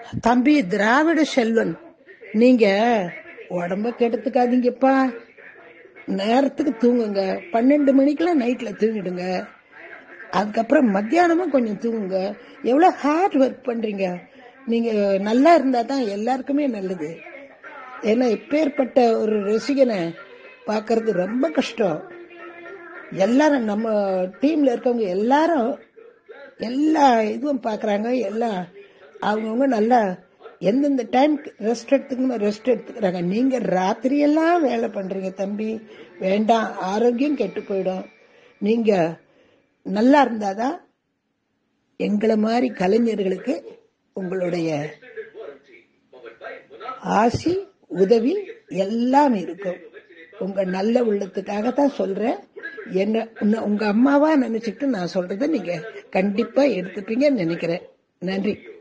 தம்பி திராவிட செல்வன் நீங்க உடம்ப கெடுத்துக்காதீங்கப்பா நேரத்துக்கு தூங்குங்க பன்னெண்டு மணிக்கெல்லாம் நைட்ல தூங்கிடுங்க அதுக்கப்புறம் மத்தியானமும் கொஞ்சம் தூங்குங்க எவ்வளவு ஹார்ட் ஒர்க் பண்றீங்க நீங்க நல்லா இருந்தா தான் எல்லாருக்குமே நல்லது ஏன்னா இப்பேற்பட்ட ஒரு ரசிகனை பார்க்கறது ரொம்ப கஷ்டம் எல்லாரும் நம்ம டீம்ல இருக்கவங்க எல்லாரும் எல்லா இதுவும் பார்க்கறாங்க எல்லாம் அவங்கவுங்க நல்லா எந்தெந்த டைம் ரெஸ்ட் எடுத்துக்கணும் ரெஸ்ட் எடுத்துக்கிறாங்க நீங்க ராத்திரியெல்லாம் வேலை பண்றீங்க தம்பி வேண்டாம் ஆரோக்கியம் கெட்டு போயிடும் நீங்க நல்லா இருந்தாதான் எங்களை மாதிரி கலைஞர்களுக்கு உங்களுடைய ஆசி உதவி எல்லாம் இருக்கும் உங்க நல்ல உள்ளத்துக்காக தான் சொல்றேன் என்ன உன்னை உங்க அம்மாவா நினைச்சிட்டு நான் சொல்றதை நீங்க கண்டிப்பா எடுத்துப்பீங்கன்னு நினைக்கிறேன் நன்றி